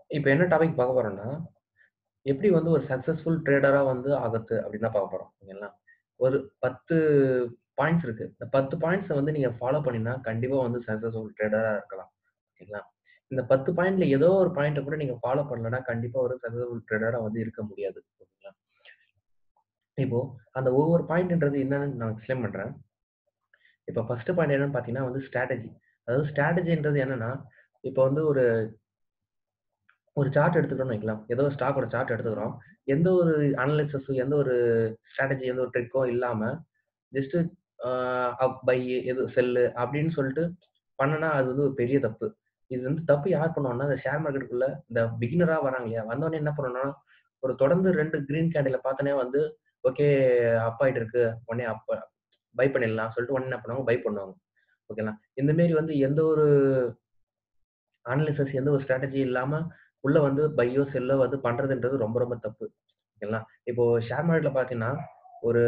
இப்ப என்ன டாபிக் பார்க்க போறோம்னா, எப்படி வந்து ஒரு சக்சஸ்ஃபுல் ட்ரேடரா வந்து ஆகுறது அப்படின்னு தான் பார்க்க போறோம். ஓகேங்களா? ஒரு 10 பாயிண்ட்ஸ் இருக்கு. இந்த 10 பாயிண்ட்ஸ வந்து நீங்க ஃபாலோ பண்ணீங்கன்னா, கண்டிப்பா வந்து சக்சஸ்ஃபுல் ட்ரேடரா இருக்கலாம். ஓகேங்களா? இந்த 10 பாயிண்ட்ல ஏதோ ஒரு பாயிண்ட்ட கூட நீங்க ஃபாலோ பண்ணலன்னா, கண்டிப்பா ஒரு சக்சஸ்ஃபுல் ட்ரேடரா வந்து இருக்க முடியாது. ஓகேங்களா? இப்போ அந்த ஒவ்வொரு பாயிண்ட்ன்றது என்னன்னு நான் எக்ஸ்பிளைன் பண்றேன். இப்ப ஃபர்ஸ்ட் பாயிண்ட் என்னன்னு பார்த்தீங்கன்னா வந்து ஸ்ட்ராட்டஜி. அதாவது ஸ்ட்ராட்டஜின்றது என்னன்னா, இப்ப வந்து ஒரு ஒரு சார்ட் எடுத்துக்கிறோம்னு வைக்கலாம். ஏதோ ஒரு ஸ்டாக்கோட சார்ட் எடுத்துக்கிறோம். எந்த ஒரு அனலைசிஸ் எந்த ஒரு ஸ்ட்ராட்டஜி எந்த ஒரு ட்ரிக்கோ இல்லாம, ஜஸ்ட் ஆ அப், பை, எது செல்லு அப்படின்னு சொல்லிட்டு பண்ணுனா, அது வந்து ஒரு பெரிய தப்பு. இது வந்து தப்பு யார் பண்ணுவாங்கன்னா, இந்த ஷேர் மார்க்கெட்டுக்குள்ள இந்த பிகினரா வராங்க இல்லையா? வந்தோனே என்ன பண்ணணும்னா, ஒரு தொடர்ந்து 2 கிரீன் கேண்டில பார்த்தோனே வந்து, ஓகே அப் ஆயிட்டு இருக்கு. உடனே அப் பை பண்ணிடலாம் சொல்லிட்டு உடனே என்ன பண்ணுவாங்க, பை பண்ணுவாங்க. ஓகேங்களா? இந்த மாரி வந்து எந்த ஒரு அனலைசிஸ் எந்த ஒரு ஸ்ட்ராட்டஜி இல்லாம, உள்ள வந்து பையோ, செல்லோ வந்து பண்றதுன்றது ரொம்ப ரொம்ப தப்பு. ஓகேங்களா? இப்போ ஷேர் மார்க்கெட்ல பார்த்தீங்கன்னா, ஒரு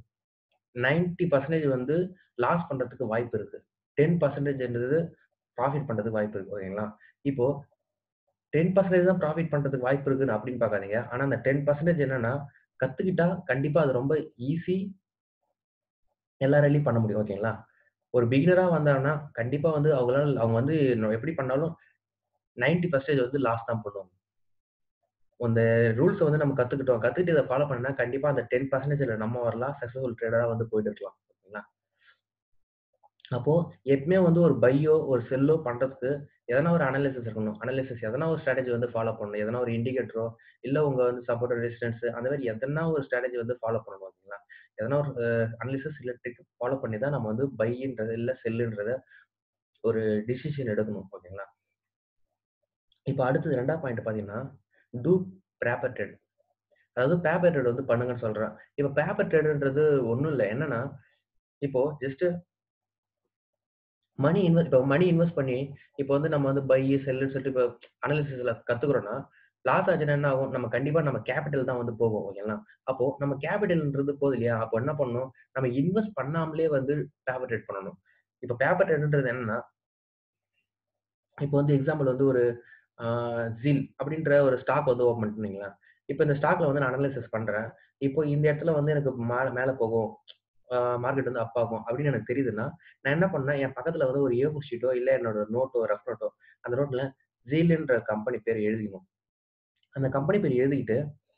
90% வந்து லாஸ் பண்றதுக்கு வாய்ப்பு இருக்கு. 10%ன்றது ப்ராஃபிட் பண்றதுக்கு வாய்ப்பு இருக்கு. ஓகேங்களா? இப்போ 10% தான் ப்ராஃபிட் பண்றதுக்கு வாய்ப்பு இருக்குன்னு அப்படின்னு பார்க்காதீங்க. ஆனா அந்த 10% என்னன்னா, கத்துக்கிட்டா கண்டிப்பா அது ரொம்ப ஈஸி. எல்லாராலயும் பண்ண முடியும். ஓகேங்களா? ஒரு பிகினரா வந்தாங்கன்னா, கண்டிப்பா வந்து அவங்களால அவங்க வந்து எப்படி பண்ணாலும் 90% வந்து லாஸ் தான் பண்ணுவாங்க. அந்த ரூல்ஸ வந்து நம்ம கத்துக்கிட்டோம். கத்துக்கிட்டு இத ஃபாலோ பண்ணா, கண்டிப்பா அந்த 10%ல நம்ம வரலாம். சக்சஸ்ஃபுல் ட்ரேடரா வந்து போயிட்டு இருக்கலாம். ஓகேங்களா? அப்போ எப்பவுமே வந்து ஒரு பையோ, ஒரு செல்லோ பண்றதுக்கு எதனா ஒரு அனலைசிஸ் இருக்கணும். அனலைசிஸ் எதனா ஒரு ஸ்ட்ராட்டஜி வந்து ஃபாலோ பண்ணணும். எதனா ஒரு இண்டிகேட்டரோ, இல்ல உங்க வந்து சப்போர்ட், ரெசிஸ்டன்ஸ் அந்த மாரி எதனா ஒரு ஸ்ட்ராட்டஜி வந்து ஃபாலோ பண்ணணும். ஓகேங்களா? எதனா ஒரு அ அனலைசிஸ் இல்ல ட்ரிக் ஃபாலோ பண்ணி தான் நம்ம வந்து பைன்றது இல்ல செல்லுன்றத ஒரு டிசிஷன் எடுக்கணும். ஓகேங்களா? இப்ப அடுத்தது 2வது பாயிண்ட் பார்த்தீங்கன்னா, டூ பேப்பர் ட்ரேட். அதாவது பேப்பர் ட்ரேட் வந்து பண்ணுங்கன்னு சொல்றேன். இப்ப பேப்பர் ட்ரேட்ன்றது ஒண்ணும் இல்ல. என்னன்னா, இப்போ ஜஸ்ட் மணி இன்வெஸ்ட் இப்போ மணி இன்வெஸ்ட் பண்ணி, இப்போ வந்து நம்ம வந்து பை, செல்லுன்னு சொல்லிட்டு இப்போ அனலைசிஸ்ல கத்துக்கிறோம்னா, லாஸ் ஆச்சுன்னா என்ன ஆகும்? நம்ம கண்டிப்பா நம்ம கேப்பிட்டல் தான் வந்து போகும். ஓகேங்களா? அப்போ நம்ம கேப்பிட்டல்ன்றது போகுது இல்லையா? அப்போ என்ன பண்ணணும்? நம்ம இன்வெஸ்ட் பண்ணாமலே வந்து பேப்பர் ட்ரேட் பண்ணணும். இப்ப பேப்பர் ட்ரேட்ன்றது என்னன்னா இப்போ வந்து எக்ஸாம்பிள் வந்து ஒரு ஆ ZIL அப்படின்ற ஒரு ஸ்டாக் வந்து ஓப்பன் பண்ணிட்டோம்னு வைங்களேன். இப்ப இந்த ஸ்டாக்ல வந்து நான் அனலைசிஸ் பண்றேன். இப்போ இந்த இடத்துல வந்து எனக்கு மேல மேல போகும். ஆ மார்க்கெட் வந்து அப் ஆகும் அப்படின்னு எனக்கு தெரியுதுன்னா, நான் என்ன பண்ணேன், என் பக்கத்துல வந்து ஒரு ஏ4 ஷீட்டோ, இல்ல என்னோட நோட்டோ, ரஃப் நோட்டோ அந்த நோட்ல ZILன்ற கம்பெனி பேர் எழுதிக்கணும். அந்த கம்பெனி பேர் எழுதிக்கிட்டு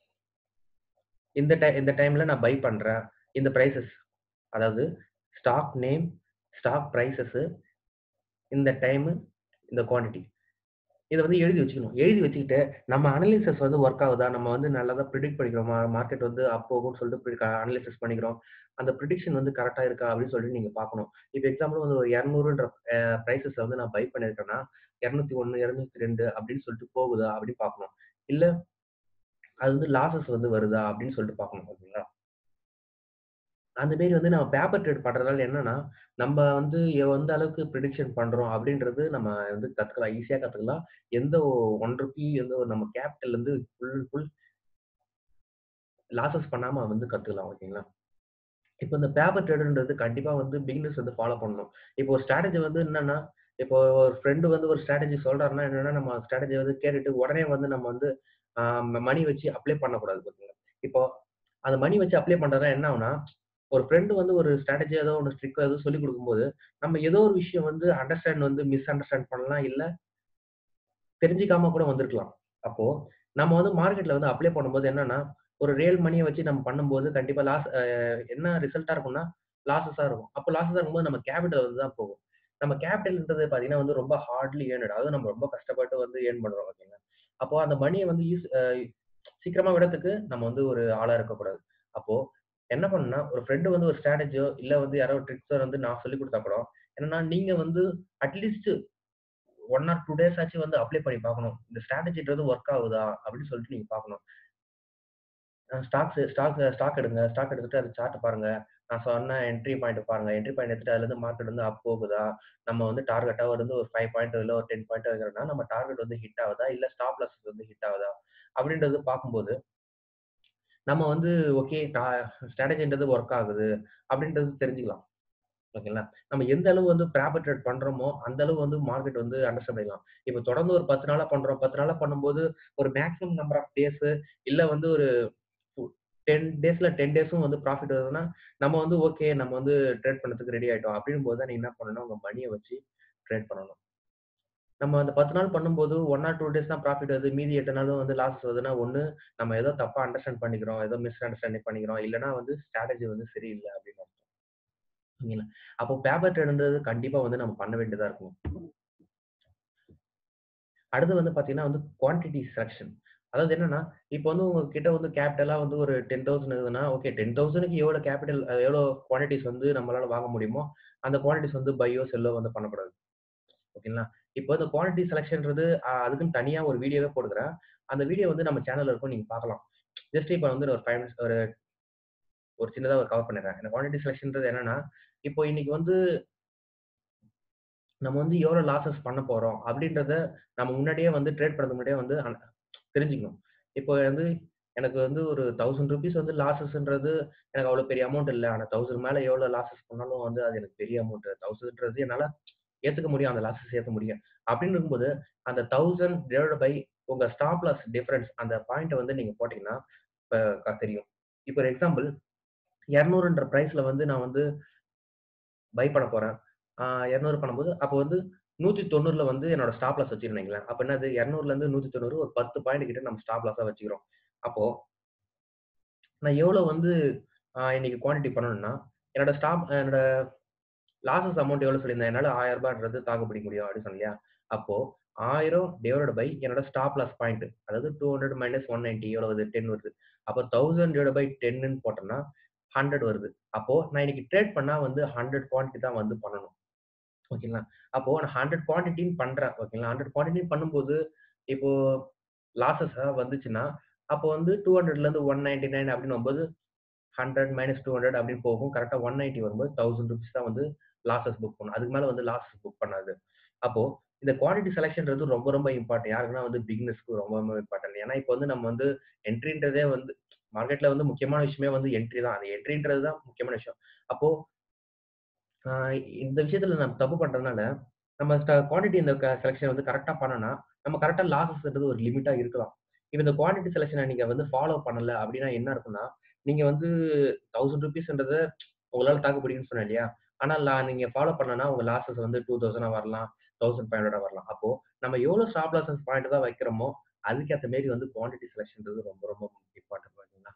இந்த டை இந்த டைம்ல நான் பை பண்றேன். இந்த பிரைஸஸ் அதாவது ஸ்டாக் நேம், ஸ்டாக் பிரைஸஸ், இந்த டைமு, இந்த குவான்டிட்டி. இத வந்து எழுதி வச்சுக்கணும். எழுதி வச்சுக்கிட்டு நம்ம அனலைசிஸ் வந்து ஒர்க் ஆகுதா? நம்ம வந்து நல்லதா பிரெடிக்ட் பண்ணிக்கிறோமா? மார்க்கெட் வந்து அப் போகும்ன்னு சொல்லிட்டு பிரி அனலைசிஸ் பண்ணிக்கிறோம். அந்த பிரெடிக்ஷன் வந்து கரெக்ட்டா இருக்கா? அப்படின்னு சொல்லிட்டு நீங்க பார்க்கணும். இப்ப எக்ஸாம்பிள் வந்து ஒரு 200ன்ற அ பிரைஸஸ்ல வந்து நான் பை பண்ணியிருக்கேன்னா, 201, 202 அப்படின்னு சொல்லிட்டு போகுதா? அப்படின்னு பார்க்கணும். இல்ல அது வந்து லாஸஸ் வந்து வருதா? அப்படின்னு சொல்லிட்டு பார்க்கணும். ஓகேங்களா? அந்த மாரி வந்து நம்ம பேப்பர் ட்ரேட் பண்றதால என்னன்னா, நம்ம வந்து எந்த அளவுக்கு பிரெடிக்ஷன் பண்றோம் அப்படின்றது நம்ம வந்து கத்துக்கலாம். ஈஸியா கத்துக்கலாம். எந்த ஒ ரூ. 1 வந்து நம்ம கேப்பிட்டல் வந்து ஃபுல் அண்ட் ஃபுல் லாஸஸ் பண்ணாம வந்து கத்துக்கலாம். ஓகேங்களா? இப்ப இந்த பேப்பர் ட்ரேடுன்றது கண்டிப்பா வந்து பிகினர்ஸ் வந்து ஃபாலோ பண்ணணும். இப்போ ஒரு ஸ்ட்ராட்டஜி வந்து என்னன்னா, இப்போ ஒரு ஃப்ரெண்ட் வந்து ஒரு ஸ்ட்ராட்டஜி சொல்றாருன்னா என்னன்னா, நம்ம ஸ்ட்ராட்டஜி வந்து கேட்டுட்டு உடனே வந்து நம்ம வந்து ஆ மணி வச்சு அப்ளை பண்ணக்கூடாது. ஓகேங்களா? இப்போ அந்த மணி வச்சு அப்ளை பண்றதுனா என்ன ஆகும்னா, ஒரு ஃப்ரெண்ட் வந்து ஒரு ஸ்ட்ராட்டஜி ஏதோ ஒண்ணு ட்ரிக் ஏதோ சொல்லிக் குடுக்கும்போது, நம்ம ஏதோ ஒரு விஷயம் வந்து அண்டர்ஸ்டாண்ட் வந்து மிஸ் அண்டர்ஸ்டாண்ட் பண்ணலாம். இல்ல தெரிஞ்சுக்காம கூட வந்திருக்கலாம். அப்போ நம்ம வந்து மார்க்கெட்ல வந்து அப்ளை பண்ணும்போது என்னன்னா, ஒரு ரியல் மணிய வச்சு நம்ம பண்ணும்போது கண்டிப்பா லாஸ் அ என்ன ரிசல்ட்டா இருக்கும்னா, லாஸஸா இருக்கும். அப்போ லாஸஸா இருக்கும்போது நம்ம கேப்பிட்டல் வந்து தான் போகும். நம்ம கேப்பிட்டல்ன்றது பார்த்தீங்கன்னா வந்து ரொம்ப ஹார்ட்லி ஏர்ன்டு அதாவது நம்ம ரொம்ப கஷ்டப்பட்டு வந்து ஏர்ன் பண்றோம். ஓகேங்களா? அப்போ அந்த மணிய வந்து யூஸ் அ சீக்கிரமா விடறதுக்கு நம்ம வந்து ஒரு ஆளா இருக்கக்கூடாது. அப்போ என்ன பண்ணணும்னா, ஒரு ஃப்ரெண்ட் வந்து ஒரு ஸ்ட்ராட்டஜியோ, இல்ல வந்து யாரோ ஒரு ட்ரிக்ஸோ வந்து நான் சொல்லிக் குடுத்தா கூட, என்னன்னா நீங்க வந்து அட்லீஸ்ட் 1 ஆர் 2 டேஸ் ஆச்சும் வந்து அப்ளை பண்ணி பார்க்கணும். இந்த ஸ்ட்ராட்டஜின்றது ஒர்க் ஆகுதா? அப்படின்னு சொல்லிட்டு நீங்க பார்க்கணும். அ ஸ்டாக்ஸ் ஸ்டாக் ஸ்டாக் எடுங்க. ஸ்டாக் எடுத்துட்டு அது சார்ட்ட பாருங்க. நான் சொன்ன என்ட்ரி பாயிண்ட் பாருங்க. என்ட்ரி பாயிண்ட் எடுத்துட்டு அதுலருந்து மார்க்கெட் வந்து அப் போகுதா? நம்ம வந்து டார்கெட்டா வந்து ஒரு 5 பாயிண்ட் இல்ல ஒரு 10 பாயிண்ட் வைக்கிறோம்னா, நம்ம டார்கெட் வந்து ஹிட் ஆகுதா? இல்ல ஸ்டாப் லாஸ் வந்து ஹிட் ஆகுதா? அப்படின்றது பார்க்கும்போது, நம்ம வந்து ஓகே டா ஸ்ட்ராட்டஜின்றது ஒர்க் ஆகுது அப்படின்றது தெரிஞ்சுக்கலாம். ஓகேங்களா? நம்ம எந்த அளவு வந்து ப்ராப்பர் ட்ரேட் பண்றோமோ, அந்த அளவு வந்து மார்க்கெட் வந்து அண்டர்ஸ்டாண்ட் பண்ணிக்கலாம். இப்ப தொடர்ந்து ஒரு 10 நாளா பண்றோம். 10 நாளா பண்ணும்போது ஒரு மேக்ஸிமம் நம்பர் ஆஃப் டேஸ் இல்ல வந்து ஒரு உ 10 டேஸ்ல 10 டேஸும் வந்து ப்ராஃபிட் வருதுன்னா, நம்ம வந்து ஓகே நம்ம வந்து ட்ரேட் பண்றதுக்கு ரெடி ஆயிட்டோம். அப்படின்னும்போது தான் நீங்க என்ன பண்ணணும்னா, உங்க மணிய வச்சு ட்ரேட் பண்ணணும். நம்ம அந்த 10 நாள் பண்ணும்போது 1 ஆர் 2 டேஸ் தான் ப்ராஃபிட் வருது. மீதி 8 நாளும் வந்து லாஸ் வருதுன்னா, ஒண்ணு நம்ம ஏதோ தப்பா அண்டர்ஸ்டாண்ட் பண்ணிக்கிறோம். ஏதோ மிஸ் அண்டர்ஸ்டாண்டிங் பண்ணிக்கிறோம். இல்லன்னா வந்து ஸ்ட்ராட்டஜி வந்து சரியில்ல அப்படின்னு அர்த்தம். சரிங்களா? அப்போ பேப்பர் ட்ரேட்ன்றது கண்டிப்பா வந்து நம்ம பண்ண வேண்டியதா இருக்கும். அடுத்து வந்து பார்த்தீங்கன்னா வந்து குவான்டிட்டி செலக்ஷன். அதாவது என்னன்னா, இப்ப வந்து உங்ககிட்ட வந்து கேப்பிட்டலா வந்து ஒரு 10,000 இருக்குதுன்னா, ஓகே 10,000க்கு எவ்வளோ கேப்பிட்டல் அ எவ்வளோ குவான்டிட்டிஸ் வந்து நம்மளால வாங்க முடியுமோ, அந்த குவான்டிட்டிஸ் வந்து பையோ, செல்லோ வந்து பண்ணக்கூடாது. ஓகேங்களா? இப்போ இந்த குவான்டிட்டி செலக்ஷன்றது அ அதுக்குன்னு தனியா ஒரு வீடியோவே போட்டுக்கிறேன். அந்த வீடியோ வந்து நம்ம சேனல்ல இருக்கும். நீங்க பார்க்கலாம். ஜஸ்ட் இப்ப வந்து ஒரு 5 மினிட்ஸ் ஒரு ஒரு சின்னதா ஒரு கவர் பண்ணிடுறேன். இந்த குவான்டிட்டி செலக்ஷன்றது என்னன்னா, இப்போ இன்னைக்கு வந்து நம்ம வந்து எவ்வளோ லாஸஸ் பண்ண போறோம் அப்படின்றத நம்ம முன்னாடியே வந்து ட்ரேட் பண்றதுக்கு முன்னாடியே வந்து அன் தெரிஞ்சுக்கணும். இப்போ வந்து எனக்கு வந்து ஒரு ₹1000 வந்து லாஸஸ்ன்றது எனக்கு அவ்வளோ பெரிய அமௌண்ட் இல்ல. ஆனா 1000 மேல எவ்வளோ லாஸஸ் பண்ணாலும் வந்து அது எனக்கு பெரிய அமௌண்ட். 1000ன்றது என்னால ஏத்துக்க முடியும். அந்த லாஸஸ் ஏத்த முடியும். அப்படின்னு இருக்கும்போது, அந்த 1000 டிவைடட் பை உங்க ஸ்டாப் லாஸ் டிஃபரன்ஸ் அந்த பாயிண்ட்ட வந்து நீங்க போட்டீங்கன்னா, இப்ப க தெரியும். இப்போ ஒரு எக்ஸாம்பிள் 200ன்ற பிரைஸ்ல வந்து நான் வந்து பை பண்ண போறேன். ஆ 200 பண்ணும்போது, அப்போ வந்து 190ல வந்து என்னோட ஸ்டாப் லாஸ் வச்சுக்கிறேன்னு வைங்களேன். அப்ப என்னது 200லருந்து 190 ஒரு 10 பாயிண்ட் கிட்ட நம்ம ஸ்டாப் லாஸா வச்சுக்கிறோம். அப்போ நான் எவ்வளோ வந்து அ இன்னைக்கு குவான்டிட்டி பண்ணணும்னா, என்னோட ஸ்டாப் என்னோட லாஸஸ் அமௌண்ட் எவ்வளோ சொல்லியிருந்தேன். என்னால ரூ. 1000ன்றது தாக்கு பிடிக்க முடியும் அப்படின்னு சொன்னேன் இல்லையா? அப்போ 1000 டிவைடட் பை என்னோட ஸ்டாப் லாஸ் பாயிண்ட். அதாவது 200 மைனஸ் 190 எவ்வளோ வருது? 10 வருது. அப்போ 1000 டிவைடட் பை 10ன்னு போட்டோம்னா 100 வருது. அப்போ நான் இன்னைக்கு ட்ரேட் பண்ணா வந்து 100 குவான்டிட்டி தான் வந்து பண்ணணும். ஓகேங்களா? அப்போ நான் 100 குவான்டிட்டின்னு பண்றேன். ஓகேங்களா? 100 குவான்டிட்டின்னு பண்ணும்போது, இப்போ லாஸஸா வந்துச்சுன்னா, அப்போ வந்து 200லருந்து 199 அப்படின்னு வரும்போது 100 மைனஸ் 200 அப்படின்னு போகும். கரெக்ட்டா 190 வரும்போது ₹1000 தான் வந்து லாஸஸ் புக் பண்ணும். அதுக்கு மேல வந்து லாஸஸ் புக் பண்ணாது. அப்போ இந்த குவான்டிட்டி செலக்ஷன்றது ரொம்ப ரொம்ப இம்பார்ட்டன்ட். யாருக்குன்னா வந்து பிகினர்ஸ்க்கு ரொம்ப ரொம்ப இம்பார்ட்டன்ட். ஏன்னா இப்போ வந்து நம்ம வந்து என்ட்ரின்றதே வந்து மார்க்கெட்ல வந்து முக்கியமான விஷயமே வந்து என்ட்ரி தான். அந்த என்ட்ரின்றது தான் முக்கியமான விஷயம். அப்போ ஆ இந்த விஷயத்துல நம்ம தப்பு பண்றதுனால, நம்ம க குவான்டிட்டி இந்த க செலக்ஷன் வந்து கரெக்ட்டா பண்ணோம்னா, நம்ம கரெக்ட்டா லாஸஸ்ன்றது ஒரு லிமிட்டா இருக்கலாம். இப்ப இந்த குவான்டிட்டி செலக்ஷன நீங்க வந்து ஃபாலோ பண்ணல அப்படின்னா என்ன இருக்கும்னா, நீங்க வந்து ₹1000ன்றத உங்களால தாக்கு பிடிக்கும்னு சொன்னேன் இல்லையா? ஆனா லா நீங்க ஃபாலோ பண்ணலன்னா உங்க லாஸஸ் வந்து 2000 வரலாம். 1500 வரலாம். அப்போ நம்ம எவ்வளோ ஸ்டாப் லாஸஸ் பாயிண்ட் தான் வைக்கிறோமோ, அதுக்கேத்த மாரி வந்து குவான்டிட்டி செலக்ஷன்றது ரொம்ப ரொம்ப இம்பார்ட்டன்ட் ஓகேங்களா?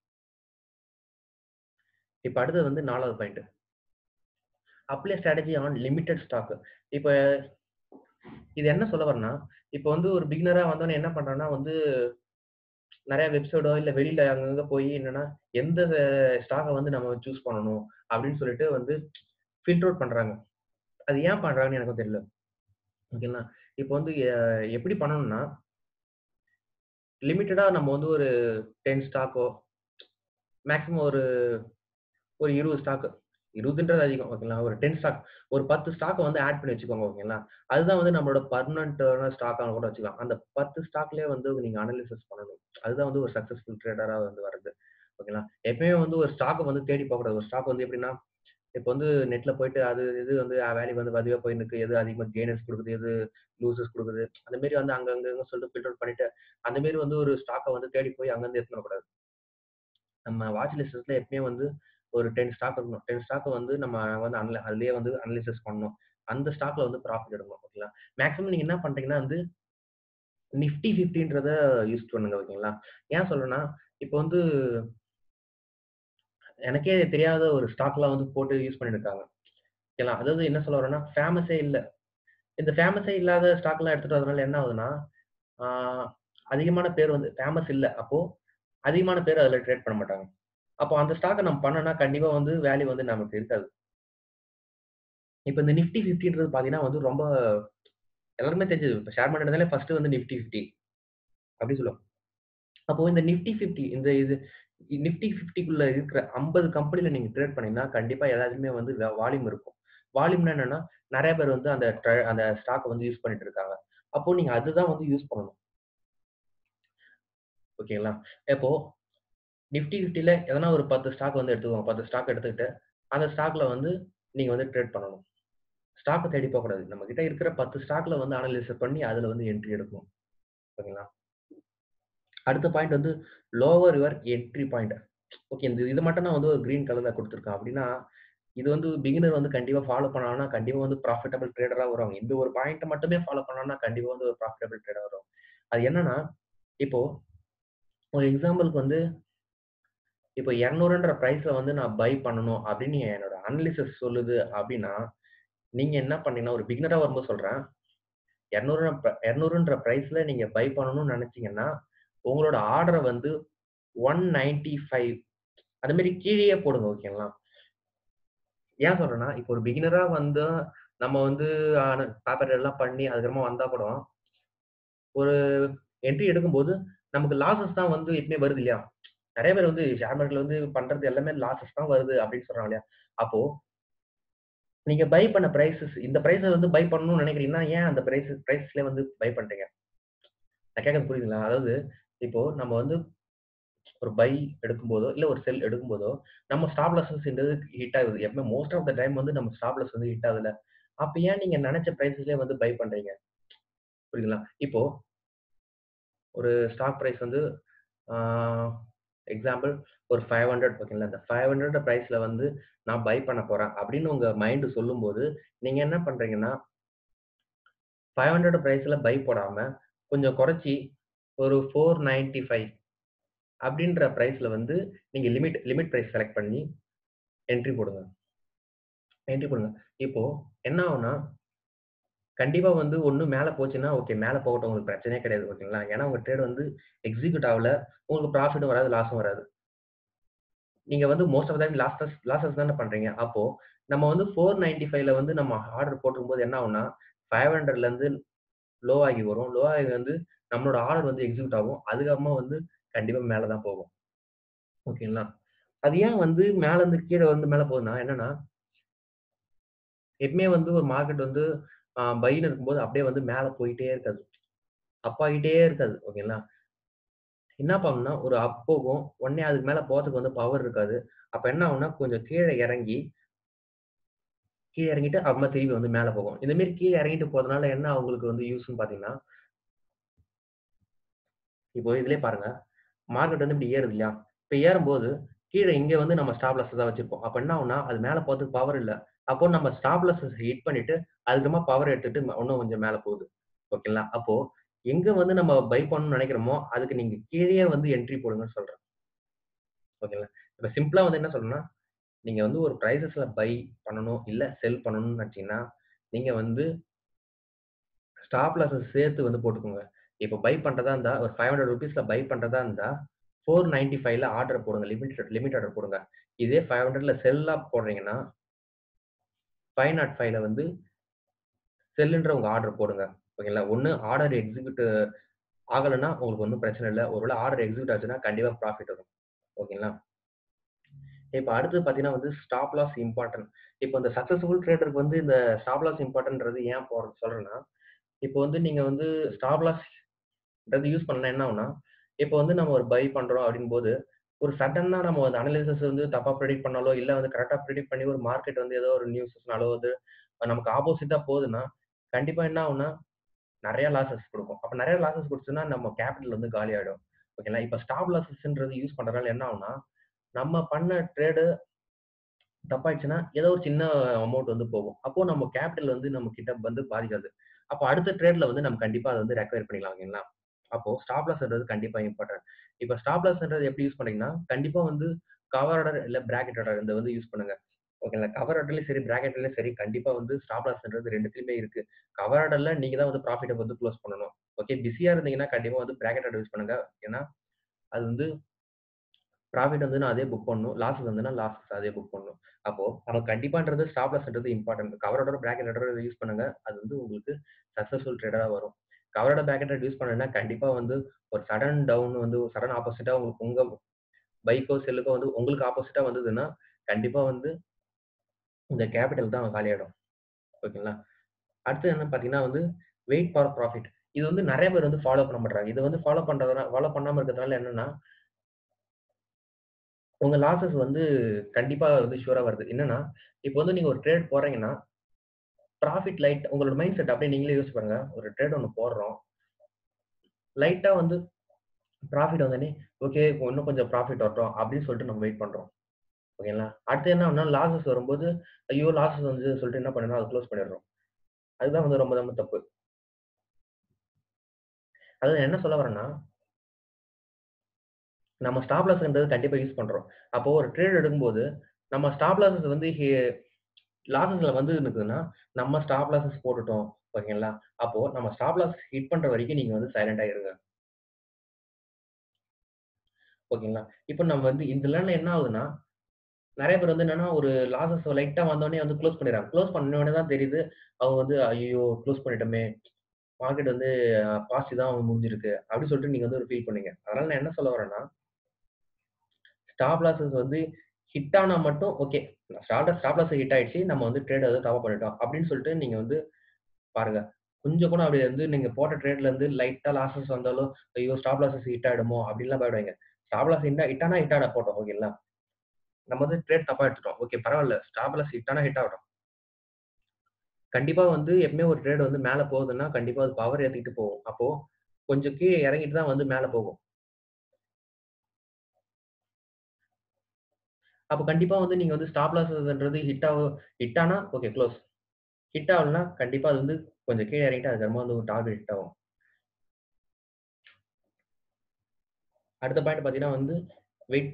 இப்ப அடுத்தது வந்து 4வது point. Apply strategy on limited stock. இப்ப இது என்ன சொல்ல வரேன்னா, இப்ப வந்து ஒரு பிகினரா வந்தோனே என்ன பண்றான்னா வந்து, நெறைய வெப்சைட்டோ இல்ல வெளியில அங்கங்க போய் என்னன்னா, எந்த ஸ்டாக்க வந்து நம்ம சூஸ் பண்ணணும் அப்படின்னு சொல்லிட்டு வந்து ஃபில்டர் அவுட் பண்றாங்க. அது ஏன் பண்றாங்கன்னு எனக்கும் தெரியல. ஓகேங்களா? இப்ப வந்து எ எப்படி பண்ணணும்னா, லிமிட்டடா நம்ம வந்து ஒரு 10 ஸ்டாக்கோ மேக்ஸிமம் ஒரு ஒரு 20 ஸ்டாக் 20ன்றது அதிகம் ஓகேங்களா? ஒரு 10 ஸ்டாக் ஒரு 10 ஸ்டாக்க வந்து ஆட் பண்ணி வச்சுக்கோங்க ஓகேங்களா? அதுதான் வந்து நம்மளோட பெர்மனன்ட்டான ஸ்டாக்கா கூட வச்சுக்கலாம். அந்த 10 ஸ்டாக்லயே வந்து நீங்க அனலைசிஸ் பண்ணணும். அதுதான் வந்து ஒரு சக்சஸ்ஃபுல் ட்ரேடரா வந்து வர்றது. ஓகேங்களா? எப்பயுமே வந்து ஒரு ஸ்டாக்க வந்து தேடி போகக்கூடாது. ஒரு ஸ்டாக் வந்து எப்படின்னா, இப்ப வந்து நெட்ல போயிட்டு அது இது வந்து வேல்யூ வந்து அதுவே போயின்னு இருக்கு. எது அதிகமா கெய்னர்ஸ் குடுக்குது, எது லூசர்ஸ் குடுக்குது. அந்த மாரி வந்து அங்க அங்கங்க சொல்லிட்டு ஃபில்டர் அவுட் பண்ணிட்டு, அந்த மாரி வந்து ஒரு ஸ்டாக்க வந்து தேடி போய் அங்கருந்து எடுத்துன்னு வரக்கூடாது. நம்ம வாட்ச் லிஸ்ட்ல எப்பயுமே வந்து ஒரு 10 ஸ்டாக் இருக்கணும். 10 ஸ்டாக்க வந்து நம்ம வந்து அனல அதிலேயே வந்து அனலைசிஸ் பண்ணணும். அந்த ஸ்டாக்ல வந்து ப்ராஃபிட் எடுக்கணும். ஓகேங்களா? மேக்ஸிமம் நீங்க என்ன பண்றீங்கன்னா வந்து, நிஃப்டி 50ன்றத யூஸ் பண்ணுங்க ஓகேங்களா? ஏன் சொல்றேன்னா, இப்ப வந்து எனக்கே தெரியாத ஒரு ஸ்டாக்லாம் வந்து போட்டு யூஸ் பண்ணிட்டு இருக்காங்க. ஓகேங்களா? அதாவது என்ன சொல்ல வரேன்னா, ஃபேமஸே இல்ல. இந்த ஃபேமஸே இல்லாத ஸ்டாக்லாம் எடுத்துட்டு வரதுனால என்ன ஆகுதுன்னா, ஆ அதிகமான பேர் வந்து ஃபேமஸ் இல்ல. அப்போ அதிகமான பேர் அதுல ட்ரேட் பண்ண மாட்டாங்க. அப்போ அந்த ஸ்டாக்க நம்ம பண்ணோம்னா கண்டிப்பா வந்து வேல்யூ வந்து நமக்கு இருக்காது. இப்ப இந்த நிஃப்டி 50ன்றது பார்த்தீங்கன்னா வந்து ரொம்ப எல்லாருக்குமே தெரிஞ்சது. இப்ப ஷேர் மார்க்கெட்னாலே ஃபர்ஸ்ட் வந்து நிஃப்டி 50 அப்படின்னு சொல்லுவாங்க. அப்போ இந்த நிஃப்டி 50 இந்த இது நிஃப்டி 50க்குள்ள இருக்கிற 50 கம்பெனில நீங்க ட்ரேட் பண்ணீங்கன்னா, கண்டிப்பா எல்லாத்துலயுமே வந்து வ வால்யூம் இருக்கும். வால்யூம்னா என்னன்னா, நெறைய பேர் வந்து அந்த ட்ர அந்த ஸ்டாக்க வந்து யூஸ் பண்ணிட்டு இருக்காங்க. அப்போ நீங்க அதுதான் வந்து யூஸ் பண்ணணும். ஓகேங்களா? இப்போ நிஃப்டி 50ல எதனா ஒரு 10 ஸ்டாக் வந்து எடுத்துக்கோங்க. 10 ஸ்டாக் எடுத்துக்கிட்டு, அந்த ஸ்டாக்ல வந்து நீங்க வந்து ட்ரேட் பண்ணணும் ஸ்டாக்கை தேடி போகக்கூடாது நம்ம கிட்ட இருக்கிற பத்து ஸ்டாக்ல வந்து அனலைஸ் பண்ணி அதுல வந்து என்ட்ரி எடுக்கணும் ஓகேங்களா அடுத்த பாயிண்ட் வந்து lower your entry point okay இந்த இது மட்டும் நான் வந்து ஒரு கிரீன் கலர்ல கொடுத்துருக்கேன் அப்படின்னா இது வந்து பிகினர் வந்து கண்டிப்பா ஃபாலோ பண்ணாங்கன்னா கண்டிப்பா வந்து ப்ராஃபிட்டபிள் ட்ரேடரா வருவாங்க இந்த ஒரு பாயிண்ட் மட்டுமே ஃபாலோ பண்ணாங்கன்னா கண்டிப்பா வந்து ஒரு ப்ராஃபிட்டபிள் ட்ரேடர் வரும் அது என்னன்னா இப்போ ஒரு எக்ஸாம்பிளுக்கு வந்து இப்போ இரநூறுன்ற ப்ரைஸ்ல வந்து நான் பை பண்ணணும் அப்படின்னு என்னோட அனலிசிஸ் சொல்லுது அப்படின்னா நீங்க என்ன பண்ணீங்கன்னா ஒரு பிகினரா வரும்போது சொல்றேன் இரநூறு இரநூறுன்ற ப்ரைஸ்ல நீங்க பை பண்ணணும்னு நினைச்சீங்கன்னா உங்களோட ஆர்டரை வந்து ஒன் நைன்டி ஃபைவ் அது மாதிரி கீழேயே போடுங்க ஓகேங்களா ஏன் சொல்றேன்னா இப்போ ஒரு பிகினரா வந்து நம்ம வந்து பேப்பர் எல்லாம் பண்ணி அதுக்கப்புறமா வந்தா கூட ஒரு என்ட்ரி எடுக்கும்போது நமக்கு லாசஸ் தான் வந்து எப்பவுமே வருது இல்லையா நிறைய பேர் வந்து ஷேர் மார்க்கெட்ல வந்து பண்றது எல்லாமே லாசஸ் தான் வருது அப்படின்னு சொல்றாங்க இல்லையா அப்போ நீங்க பை பண்ண பிரைசஸ் இந்த பிரைஸ் வந்து பை பண்ணணும்னு நினைக்கிறீங்கன்னா ஏன் அந்த பிரைஸ் பிரைஸ்ல வந்து பை பண்றீங்க நான் கேட்கறது புரியுதுங்களா அதாவது இப்போ நம்ம வந்து ஒரு பை எடுக்கும்போதோ இல்ல ஒரு செல் எடுக்கும்போதோ நம்ம ஸ்டாப் லாசஸ்ன்றது ஹிட் ஆகுது எப்பவுமே மோஸ்ட் ஆஃப் த டைம் வந்து நம்ம ஸ்டாப் லாஸ் வந்து ஹிட் ஆகுதுல அப்ப ஏன் நீங்க நினைச்ச பிரைஸ்லயே வந்து பை பண்றீங்க புரியுதுங்களா இப்போ ஒரு ஸ்டாக் பிரைஸ் வந்து எக்ஸாம்பிள் ஒரு ஃபைவ் ஹண்ட்ரட் ஓகேங்களா இந்த ஃபைவ் ஹண்ட்ரட் ப்ரைஸ்ல வந்து நான் பை பண்ண போறேன் அப்படின்னு உங்க மைண்டு சொல்லும்போது நீங்க என்ன பண்றீங்கன்னா ஃபைவ் ஹண்ட்ரட் ப்ரைஸ்ல பை போடாம கொஞ்சம் குறைச்சி ஒரு ஃபோர் நைன்டி ஃபைவ் அப்படின்ற ப்ரைஸ்ல வந்து நீங்க லிமிட் லிமிட் ப்ரைஸ் செலக்ட் பண்ணி என்ட்ரி போடுங்க என்ட்ரி போடுங்க இப்போ என்ன ஆகும்னா கண்டிப்பா வந்து ஒண்ணு மேல போச்சுன்னா ஓகே மேல போகட்டும் உங்களுக்கு பிரச்சனையே கிடையாது ஓகேங்களா ஏன்னா உங்க ட்ரேட் வந்து எக்ஸிக்யூட் ஆகல உங்களுக்கு ப்ராஃபிட்டும் வராது லாஸும் வராது நீங்க வந்து most of time losses losses தானே பண்றீங்க அப்போ நம்ம வந்து ஃபோர் நைன்டி ஃபைவ்ல வந்து நம்ம ஆர்டர் போட்டுருக்கும்போது என்ன ஆகும்னா ஃபைவ் ஹண்ட்ரட்ல இருந்து லோ ஆகி வரும் லோ ஆகி வந்து நம்மளோட ஆர்டர் வந்து எக்ஸிக்யூட் ஆகும் அதுக்கப்புறமா வந்து கண்டிப்பா மேல தான் போகும் ஓகேங்களா அது ஏன் வந்து மேல இருந்து கீழே வந்து மேல போகுதுன்னா என்னன்னா எப்பவுமே வந்து ஒரு மார்க்கெட் வந்து பையில் இருக்கும்போது அப்படியே வந்து மேல போயிட்டே இருக்காது அப் ஆகிட்டே இருக்காது ஓகேங்களா என்ன பண்ணணும்னா ஒரு அப் போகும் உடனே அதுக்கு மேல போறதுக்கு வந்து பவர் இருக்காது அப்ப என்ன ஆகும்னா கொஞ்சம் கீழே இறங்கி கீழே இறங்கிட்டு அப்புறமா திரும்பி வந்து மேல போகும் இந்த மாதிரி கீழே இறங்கிட்டு போறதுனால என்ன அவங்களுக்கு வந்து யூஸ்ன்னு பாத்தீங்கன்னா இப்போ இதுலயே பாருங்க மார்க்கெட் வந்து இப்படி ஏறுது இல்லையா இப்ப ஏறும்போது கீழே இங்க வந்து நம்ம ஸ்டாப் லாஸ் தான் வச்சிருப்போம் அப்ப என்ன ஆகும்னா அது மேல போறதுக்கு பவர் இல்ல அப்போ நம்ம ஸ்டாப் லாஸ் ஹிட் பண்ணிட்டு அதுக்கப்புறமா பவர் எடுத்துட்டு இன்னும் கொஞ்சம் மேல போகுது ஓகேங்களா அப்போ எங்க வந்து நம்ம பை பண்ணணும்னு நினைக்கிறோமோ அதுக்கு நீங்க கீழே வந்து என்ட்ரி போடுங்கன்னு சொல்றேன் ஓகேங்களா இப்ப சிம்பிளா வந்து என்ன சொல்றேன்னா நீங்க வந்து ஒரு ப்ரைசஸ்ல பை பண்ணணும் இல்ல செல் பண்ணணும்னு நினைச்சீங்கன்னா நீங்க வந்து ஸ்டாப் லாஸ் சேர்த்து வந்து போட்டுக்கோங்க இப்போ பை பண்றதா இருந்தா ஒரு ஃபைவ் ஹண்ட்ரட் ருபீஸ்ல பை பண்றதா இருந்தா ஃபோர் நைன்டி ஃபைவ்ல ஆர்டர் போடுங்க லிமிட் லிமிட் ஆர்டர் போடுங்க இதே ஃபைவ் ஹண்ட்ரட்ல செல்லா போடுறீங்கன்னா ஃபைவ் நாட் ஃபைவ்ல வந்து செல்லுன்ற உங்க ஆர்டர் போடுங்க ஓகேங்களா ஒன்று ஆர்டர் எக்ஸிக்யூட் ஆகலைன்னா உங்களுக்கு ஒன்றும் பிரச்சனை இல்லை ஒருவேளை ஆர்டர் எக்ஸிக்யூட் ஆச்சுன்னா கண்டிப்பா ப்ராஃபிட் வரும் ஓகேங்களா இப்போ அடுத்து பார்த்தீங்கன்னா வந்து ஸ்டாப் லாஸ் இம்பார்ட்டன்ட் இப்போ இந்த சக்ஸஸ்ஃபுல் ட்ரேடருக்கு வந்து இந்த ஸ்டாப் லாஸ் இம்பார்ட்டன்றது ஏன் போற சொல்றேன்னா இப்போ வந்து நீங்க வந்து ஸ்டாப் லாஸ்ன்றது யூஸ் பண்ணா என்ன ஆகும்னா இப்போ வந்து நம்ம ஒரு பை பண்றோம் அப்படின் போது ஒரு சடனா நம்ம வந்து அனலிசிஸ் வந்து தப்பா ப்ரெடிக்ட் பண்ணாலோ இல்ல வந்து கரெக்டா ப்ரெடிக்ட் பண்ணி ஒரு மார்க்கெட் வந்து ஏதோ ஒரு நியூஸ்னாலோ வந்து நமக்கு ஆப்போசிட்டா போகுதுன்னா கண்டிப்பா என்ன ஆகும்னா நிறைய லாசஸ் கொடுக்கும் அப்ப நிறைய லாசஸ் கொடுத்துன்னா நம்ம கேபிட்டல் வந்து காலி ஆயிடும் ஓகேங்களா இப்ப ஸ்டாப் லாசஸ்ன்றது யூஸ் பண்றதுனால என்ன ஆகும்னா நம்ம பண்ண ட்ரேடு தப்பாயிடுச்சுன்னா ஏதோ ஒரு சின்ன அமௌண்ட் வந்து போகும் அப்போ நம்ம கேபிட்டல் வந்து நம்ம கிட்ட வந்து பாதிக்காது அப்போ அடுத்த ட்ரேட்ல வந்து நம்ம கண்டிப்பா அதை வந்து ரெக்கவர் பண்ணிக்கலாம் ஓகேங்களா அப்போ ஸ்டாப் லாஸ்ன்றது கண்டிப்பா இம்பார்ட்டன்ட் இப்போ ஸ்டாப் லாஸ்ன்றது எப்படி யூஸ் பண்ணீங்கன்னா கண்டிப்பா வந்து கவர் ஆர்டர் இல்ல பிராக்கெட் ஆர்டர் இந்த வந்து யூஸ் பண்ணுங்க ஓகேங்களா கவர் ஆர்டர்லயும் சரி பிராக்கெட்லயும் சரி கண்டிப்பா வந்து ஸ்டாப் லாஸ்ன்றது ரெண்டுத்துலயுமே இருக்கு கவர் ஆர்டர்ல நீங்க தான் வந்து ப்ராஃபிட்டை வந்து க்ளோஸ் பண்ணணும் ஓகே பிஸியா இருந்தீங்கன்னா கண்டிப்பா வந்து பிராக்கெட் ஆர்டர் யூஸ் பண்ணுங்க ஏன்னா அது வந்து ப்ராஃபிட் வந்து நான் அதே புக் பண்ணணும் லாஸ் வந்துன்னா லாஸ் அதே புக் பண்ணணும் அப்போ நம்ம கண்டிப்பான்றது ஸ்டாப் லாஸ்ன்றது இம்பார்ட்டன்ட் கவரோட பிராக்கெட் ஆர்டர் யூஸ் பண்ணுங்க அது வந்து உங்களுக்கு சக்சஸ்ஃபுல் ட்ரேடரா வரும் கவரோட பிராக்கெட் யூஸ் பண்ணா கண்டிப்பா வந்து ஒரு சடன் டவுன் வந்து சடன் ஆப்போசிட்டா உங்களுக்கு உங்க பைக்கோ செல்லுக்கோ வந்து உங்களுக்கு ஆப்போசிட்டா வந்ததுன்னா கண்டிப்பா வந்து இந்த கேபிட்டல் தான் காலியாயிடும் ஓகேங்களா அடுத்து என்ன பாத்தீங்கன்னா வந்து வெயிட் ஃபார் ப்ராஃபிட் இது வந்து நிறைய பேர் வந்து ஃபாலோ பண்ண மாட்டாங்க இது வந்து ஃபாலோ பண்றதுனால ஃபாலோ பண்ணாம இருக்கிறதுனால என்னன்னா உங்க லாசஸ் வந்து கண்டிப்பா வந்து ஷூரா வருது என்னன்னா இப்போ வந்து நீங்க ஒரு ட்ரேட் போடுறீங்கன்னா, ப்ராஃபிட் லைட் உங்களோட மைண்ட் செட் அப்படியே நீங்களே யோசிச்சு பாருங்க. ஒரு ட்ரேட் ஒண்ணு போடுறோம். லைட்டா வந்து ப்ராஃபிட் வந்தோனே, ஓகே இன்னும் கொஞ்சம் ப்ராஃபிட் வரட்டும் அப்படின்னு சொல்லிட்டு நம்ம வெயிட் பண்றோம். ஓகேங்களா? அடுத்து என்ன ஆகும்னா லாஸஸ் வரும்போது, ஐயோ! லாஸஸ் வந்து சொல்லிட்டு என்ன பண்ணிடுறோம், அத குளோஸ் பண்ணிடுறோம். அதுதான் வந்து ரொம்ப ரொம்ப தப்பு. அதாவது என்ன சொல்ல வரேன்னா நம்ம ஸ்டாப் லாஸ்ன்றது கண்டிப்பா யூஸ் பண்றோம். அப்போ ஒரு ட்ரேட் எடுக்கும்போது, நம்ம ஸ்டாப் லாஸஸ் வந்து ஹி லாஸஸ்ல வந்து இருக்குதுன்னா, நம்ம ஸ்டாப் லாஸஸ் போட்டுட்டோம். ஓகேங்களா? அப்போ நம்ம ஸ்டாப் லாஸ் ஹிட் பண்ற வரைக்கும் நீங்க வந்து சைலன்ட்டா இருங்க. ஓகேங்களா? இப்போ நம்ம வந்து இதுலன்னு என்ன ஆகுதுன்னா, நெறைய பேர் வந்து என்னன்னா, ஒரு லாஸஸ் லைட்டா வந்தோனே வந்து குளோஸ் பண்ணிடுறாங்க. குளோஸ் பண்ண உடனே தான் தெரியுது, அவங்க வந்து "ஐய்யயோ! குளோஸ் பண்ணிட்டோமே! மார்க்கெட் வந்து பாசிட்டிவ் தான் முடிஞ்சிருக்கு." அப்படின்னு சொல்லிட்டு நீங்க வந்து ஒரு ஃபீல் பண்ணீங்க. அதனால நான் என்ன சொல்ல வரேன்னா ஸ்டாப் லாஸஸ் வந்து ஹிட் ஆனா மட்டும் okay. Stop stop loss hit ஆயிடுச்சு. நம்ம வந்து ட்ரேட் ஏதோ தப்பா பண்ணிட்டோம். அப்படின்னு சொல்லிட்டு நீங்க வந்து பாருங்க. கொஞ்சம் கூட அப்படி வந்து நீங்க போட்ட ட்ரேட்ல இருந்து லைட்டா லாஸஸ் வந்தாலும், ஐயோ! ஸ்டாப் லாஸஸ் ஹிட் ஆயிடுமோ அப்படின்லாம் பயப்படுவீங்க. ஸ்டாப் லாஸ் ஹிட் ஹிட் ஆனா ஹிட் ஆன போட்டோம். ஓகேங்களா? நம்ம வந்து ட்ரேட் தப்பா எடுத்துட்டோம். ஓகே பரவால்ல. ஸ்டாப் லாஸ் ஹிட் ஆனா ஹிட் ஆகட்டும். கண்டிப்பா வந்து எப்பவுமே ஒரு ட்ரேட் வந்து மேல போகுதுன்னா, கண்டிப்பா அது பவர் ஏத்திக்கிட்டு போகும். அப்போ கொஞ்சம் கீழ இறங்கிட்டு தான் வந்து மேல போகும். அப்ப கண்டிப்பா வந்து நீங்க வந்து ஸ்டாப் லாஸஸ்ன்றது ஹிட் ஆவ ஹிட் ஆனா ஓகே குளோஸ். ஹிட் ஆகலன்னா கண்டிப்பா அது வந்து கொஞ்சம் கீழ இறங்கிட்டு அதுக்கப்புறமா வந்து ஒரு டார்கெட் ஹிட் ஆகும். அடுத்த பாயிண்ட் பார்த்தீங்கன்னா வந்து வெயிட்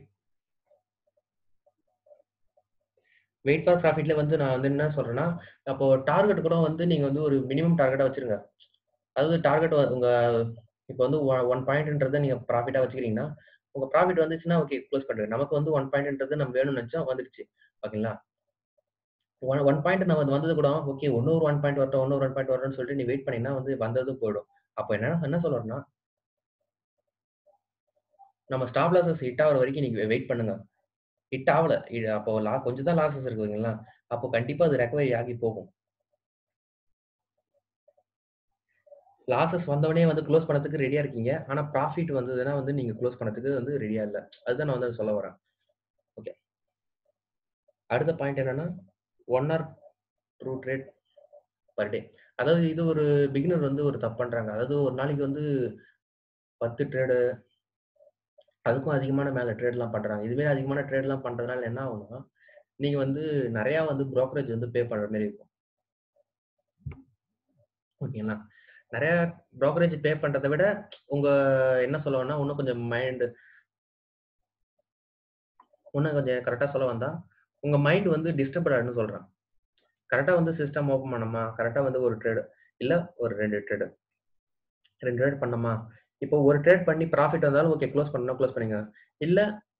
வெயிட் ஃபார் ப்ராஃபிட்ல வந்து நான் வந்து என்ன சொல்றேன்னா, அப்போ டார்கெட் கூட வந்து நீங்க வந்து ஒரு மினிமம் டார்கெட்டா வச்சுருங்க. அதாவது டார்கெட் உங்க இப்போ வந்து ஒ 1 பாயிண்ட்ன்றத நீங்க ப்ராஃபிட்டா வச்சுக்கிறீங்கன்னா, உங்க ப்ராஃபிட் வந்துச்சுன்னா ஓகே குளோஸ் பண்ணுங்க. நமக்கு வந்து 1 பாயிண்ட்ன்றது நம்ம வேணும்னு நெனச்சா வந்துடுச்சு. ஓகேங்களா? 1 1 பாயிண்ட் நம்ம வந்தது கூட ஓகே இன்னொரு 1 பாயிண்ட் வரட்டும், இன்னொரு 1 பாயிண்ட் வரட்டும்னு சொல்லிட்டு நீ வெயிட் பண்ணீங்கன்னா வந்து வந்தது போயிடும். அப்ப என்ன என்ன சொல்ல வரேன்னா நம்ம ஸ்டாப் லாஸஸ் ஹிட் ஆகுற வரைக்கும் நீங்க வெயிட் பண்ணுங்க. ஹிட் ஆவல. இது அப்போ லா கொஞ்சம் தான் லாஸஸ் இருக்கு ஓகேங்களா? அப்போ கண்டிப்பா அது ரெக்கவரி ஆகி போகும். லாஸஸ் வந்தவுடனே வந்து குளோஸ் பண்ணதுக்கு ரெடியா இருக்கீங்க. ஆனா ப்ராஃபிட் வந்ததுன்னா வந்து நீங்க குளோஸ் பண்ணதுக்கு வந்து ரெடியா இல்ல. அதுதான் நான் வந்து சொல்ல வரேன். ஓகே. அடுத்த பாயிண்ட் என்னன்னா, 1 ஆர் 2 ட்ரேட் பெர் டே. அதாவது இது ஒரு பிகினர் வந்து ஒரு தப்பு பண்றாங்க. அதாவது ஒரு நாளைக்கு வந்து 10 ட்ரேடு அதுக்கும் அதிகமான மேல ட்ரேட்லாம் பண்றாங்க. இதுவே அதிகமான ட்ரேட்லாம் பண்றதுனால என்ன ஆகும்னா, நீங்க வந்து நெறையா வந்து புரோக்கரேஜ் வந்து பே பண்ற மாரி இருக்கும். ஓகேங்களா? நெறைய புரோக்கரேஜ் பே பண்றத விட, உங்க என்ன சொல்ல வரேன்னா, இன்னும் கொஞ்சம் மைண்ட் இன்னும் கொஞ்சம் கரெக்ட்டா சொல்ல வந்தா, உங்க மைண்ட் வந்து டிஸ்டர்ப்ட் ஆயிடும்னு சொல்றேன். கரெக்ட்டா வந்து சிஸ்டம் ஓப்பன் பண்ணோமா, கரெக்ட்டா வந்து ஒரு ட்ரேடு, இல்ல ஒரு 2 ட்ரேடு. 2 ட்ரேட் பண்ணோமா, இப்போ ஒரு ட்ரேட் பண்ணி ப்ராஃபிட் வந்தாலும் ஓகே க்ளோஸ் பண்ணணும்னா க்ளோஸ் பண்ணிக்கங்க. இல்ல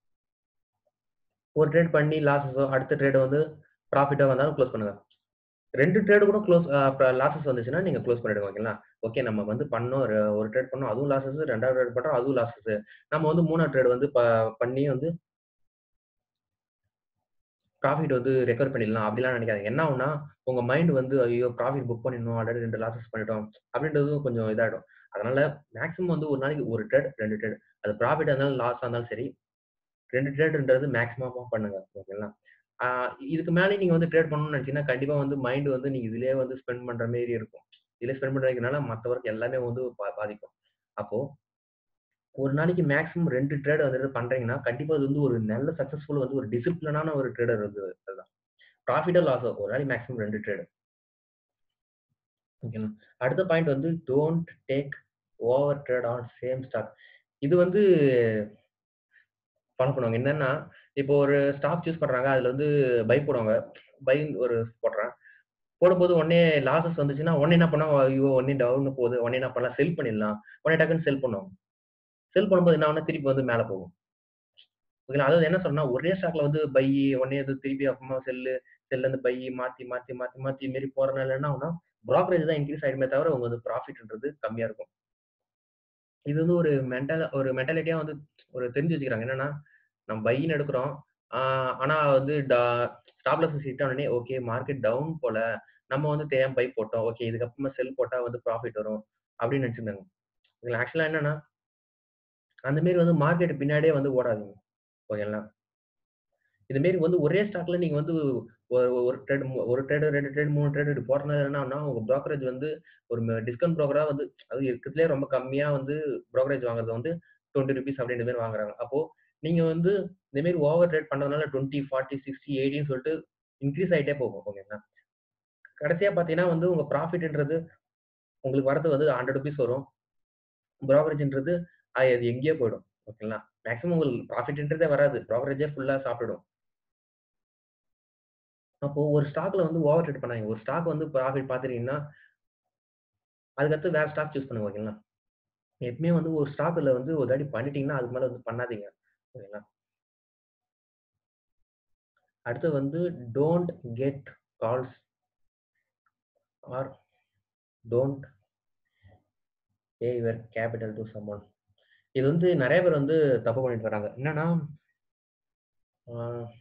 ஒரு ட்ரேட் பண்ணி லாஸஸோ அடுத்த ட்ரேட் வந்து ப்ராஃபிட்டா வந்தாலும் க்ளோஸ் பண்ணுங்க. 2 ட்ரேட் கூட க்ளோஸ் அ ப லாஸஸ் வந்துச்சுன்னா நீங்க க்ளோஸ் பண்ணிடுங்க ஓகேங்களா? ஓகே நம்ம வந்து பண்ணோம் ஒரு ஒரு ட்ரேட் பண்ணோம். அதுவும் லாஸஸ் 2வது ட்ரேட் பண்றோம். அதுவும் லாஸஸ். நம்ம வந்து 3வது ட்ரேட் வந்து ப பண்ணி வந்து ப்ராஃபிட் வந்து ரெக்கவர் பண்ணிடலாம் அப்படிலாம் நினைக்காதீங்க. என்ன ஆகும்னா, உங்க மைண்ட் வந்து ஐயோ! ப்ராஃபிட் புக் பண்ணிடணும். ஆல்ரெடி 2 லாஸஸ் பண்ணிட்டோம். அப்படின்றதும் கொஞ்சம் இதாயிடும். அதனால மேக்ஸிமம் வந்து ஒரு நாளைக்கு 1 ட்ரேட், 2 ட்ரேட். அது ப்ராஃபிட்டா இருந்தாலும், லாஸா இருந்தாலும் சரி, 2 ட்ரேட்ன்றது மேக்ஸிமமா பண்ணுங்க. ஓகேங்களா? ஆ இதுக்கு மேலயும் நீங்க வந்து ட்ரேட் பண்ணணும்னு நினைச்சீங்கன்னா, கண்டிப்பா வந்து மைண்ட் வந்து நீங்க இதிலேயே வந்து ஸ்பெண்ட் பண்ற மாரி இருக்கும். இதிலே ஸ்பெண்ட் பண்றதுனால மத்த ஒர்க் எல்லாமே வந்து பா பாதிக்கும். அப்போ ஒரு நாளைக்கு மேக்ஸிமம் 2 ட்ரேட் வந்துட்டு பண்றீங்கன்னா, கண்டிப்பா அது வந்து ஒரு நல்ல சக்சஸ்ஃபுல் வந்து ஒரு டிசிப்ளினான ஒரு ட்ரேடர் வந்து அதுதான். ப்ராஃபிட்டோ, லாஸோ ஒரு நாளைக்கு மேக்ஸிமம் 2 ட்ரேடு. ஓகேங்களா? அடுத்த பாயிண்ட் வந்து don't take over trade on same stock. இது வந்து ஃபாலோ பண்ணுவாங்க. என்னன்னா, இப்போ ஒரு ஸ்டாக் சூஸ் பண்றாங்க. அதுல வந்து பை போடுவாங்க. பை ஒரு போடுறேன். போடும்போது உடனே லாஸஸ் வந்துச்சுன்னா, உடனே என்ன பண்ணுவாங்க, ஐயோ! உடனே டவுன் போகுது. உடனே என்ன பண்ணலாம், செல் பண்ணிடலாம். உடனே டக்குன்னு செல் பண்ணுவாங்க. செல் பண்ணும்போது என்ன ஆகும்னா, திருப்பி வந்து மேல போகும். ஓகேங்களா? அதாவது என்ன சொல்றேன்னா, ஒரே ஸ்டாக்ல வந்து பை உடனே அது திருப்பி அப்புறமா செல்லு, செல்லேருந்து பை மாத்தி, மாத்தி, மாத்தி, மாத்தி இது மாரி போறனால என்ன ஆகும்னா, புரோக்கரேஜ் தான் இன்கிரீஸ் ஆயிடுமே தவிர, உங்க வந்து ப்ராஃபிட்ன்றது கம்மியா இருக்கும். இது வந்து ஒரு மென்டல் ஒரு மென்டாலிட்டியா வந்து ஒரு தெரிஞ்சு வச்சுக்கிறாங்க. என்னன்னா, நம்ம பைன்னு எடுக்குறோம். ஆ ஆனா வந்து டா ஸ்டாப் லாஸஸ் ஹிட் ஆனோனே, ஓகே மார்க்கெட் டவுன் போல. நம்ம வந்து தெரியாம பை போட்டோம். ஓகே இதுக்கப்புறமா செல் போட்டா வந்து ப்ராஃபிட் வரும். அப்படின்னு நெனச்சிருந்தாங்க. இதுல ஆக்சுவலா என்னன்னா அந்த மாரி வந்து மார்க்கெட் பின்னாடியே வந்து ஓடாதீங்க. ஓகேங்களா? இது மாரி வந்து ஒரே ஸ்டாக்ல நீங்க வந்து ஒரு ஒரு ட்ரேட் ஒரு ட்ரேட், 2 ட்ரேட், 3 ட்ரேட் இப்படி போடுறதுனால என்னன்னா, உங்க புரோக்கரேஜ் வந்து ஒரு டிஸ்கவுண்ட் புரோக்கரா வந்து அது இருக்கிறதுலயே ரொம்ப கம்மியா வந்து புரோக்கரேஜ் வாங்குறது வந்து ₹20 அப்படின்ற மாரி வாங்குறாங்க. அப்போ நீங்க வந்து இந்த மாரி ஓவர் ட்ரேட் பண்றதுனால 20, 40, 60, 80ன்னு சொல்லிட்டு இன்கிரீஸ் ஆயிட்டே போகும். ஓகேங்களா? கடைசியா பார்த்தீங்கன்னா வந்து உங்க ப்ராஃபிட்ன்றது உங்களுக்கு வரது வந்து ₹100 வரும். புரோக்கரேஜ்ன்றது அது எங்கேயோ போயிடும். ஓகேங்களா? மேக்ஸிமம் உங்களுக்கு ப்ராஃபிட்ன்றதே வராது. புரோக்கரேஜே ஃபுல்லா சாப்பிட்டுடும். அப்போ ஒரு ஸ்டாக்ல வந்து ஓவர் ட்ரேட் பண்ணாதீங்க. ஒரு ஸ்டாக் வந்து ப்ராஃபிட் பார்த்துட்டீங்கன்னா அதுக்கடுத்து வேற ஸ்டாக் சூஸ் பண்ணுங்க. ஓகேங்களா? எப்பவுமே வந்து ஒரு ஸ்டாக்ல வந்து ஒரு தாட்டி பண்ணிட்டீங்கன்னா, அதுக்கு மேல வந்து பண்ணாதீங்க. ஓகேங்களா? அடுத்து வந்து don't get calls or don't pay your capital to someone. இது வந்து நெறைய பேர் வந்து தப்பு பண்ணிட்டு வராங்க. என்னன்னா, ஆ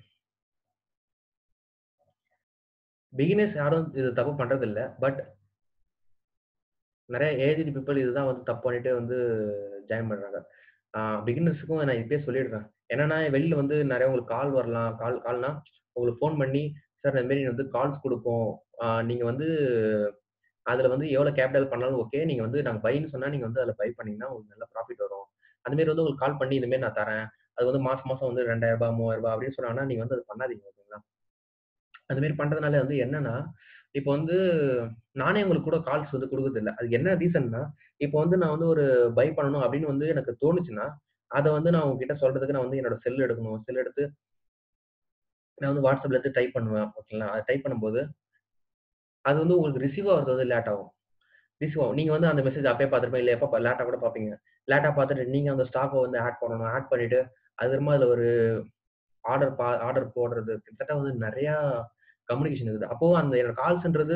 பிகினர்ஸ் யாரும் இது தப்பு பண்றதில்ல. பட் நெறைய ஏஜ்டு பீப்பிள் இதுதான் வந்து தப்பு பண்ணிட்டு வந்து ஜாயின் பண்றாங்க. ஆ பிகினர்ஸ்க்கும் நான் இப்பயே சொல்லிடுறேன். என்னன்னா வெளில வந்து நெறைய உங்களுக்கு கால் வரலாம். கால் கால்னா உங்களுக்கு ஃபோன் பண்ணி, சார் இந்த மாரி வந்து கால்ஸ் குடுப்போம். ஆ நீங்க வந்து அதுல வந்து எவ்வளோ கேப்பிட்டல் பண்ணாலும் ஓகே. நீங்க வந்து நாங்க பைன்னு சொன்னா நீங்க வந்து அதுல பை பண்ணீங்கன்னா உங்களுக்கு நல்ல ப்ராஃபிட் வரும். அந்த மாரி வந்து உங்களுக்கு கால் பண்ணி இந்த மாரி நான் தரேன். அது வந்து மாசம் மாசம் வந்து ரூ. 2000 ரூ. 3000 அப்படின்னு சொன்னாங்கன்னா, நீங்க வந்து அத பண்ணாதீங்க. ஓகேங்களா? அந்த மாரி பண்றதுனால வந்து என்னன்னா, இப்போ வந்து நானே உங்களுக்கு கூட கால்ஸ் வந்து குடுக்குறதில்ல. அதுக்கு என்ன ரீசன்னா, இப்போ வந்து நான் வந்து ஒரு பை பண்ணணும் அப்படின்னு வந்து எனக்கு தோணுச்சுன்னா, அத வந்து நான் உங்ககிட்ட சொல்றதுக்கு நான் வந்து என்னோட செல் எடுக்கணும். செல் எடுத்து நான் வந்து WhatsAppல எடுத்து டைப் பண்ணுவேன். ஓகேங்களா? அத டைப் பண்ணும்போது அது வந்து உங்களுக்கு ரிசீவ் ஆகுறது வந்து லேட் ஆகும். ரிசீவ் ஆகும். நீங்க வந்து அந்த மெசேஜ் அப்பயே பார்த்திருப்பீங்க. இல்ல எப்ப லேட்டா கூட பார்ப்பீங்க. லேட்டா பார்த்துட்டு நீங்க அந்த ஸ்டாக்க வந்து ஆட் பண்ணணும். ஆட் பண்ணிட்டு அதுக்கப்புறமா அதுல ஒரு ஆர்டர் பா ஆர்டர் போடுறது கிட்டத்தட்ட வந்து நெறையா கம்யூனிகேஷன் இருக்குது. அப்போ அந்த என்னோட கால்ஸ்ன்றது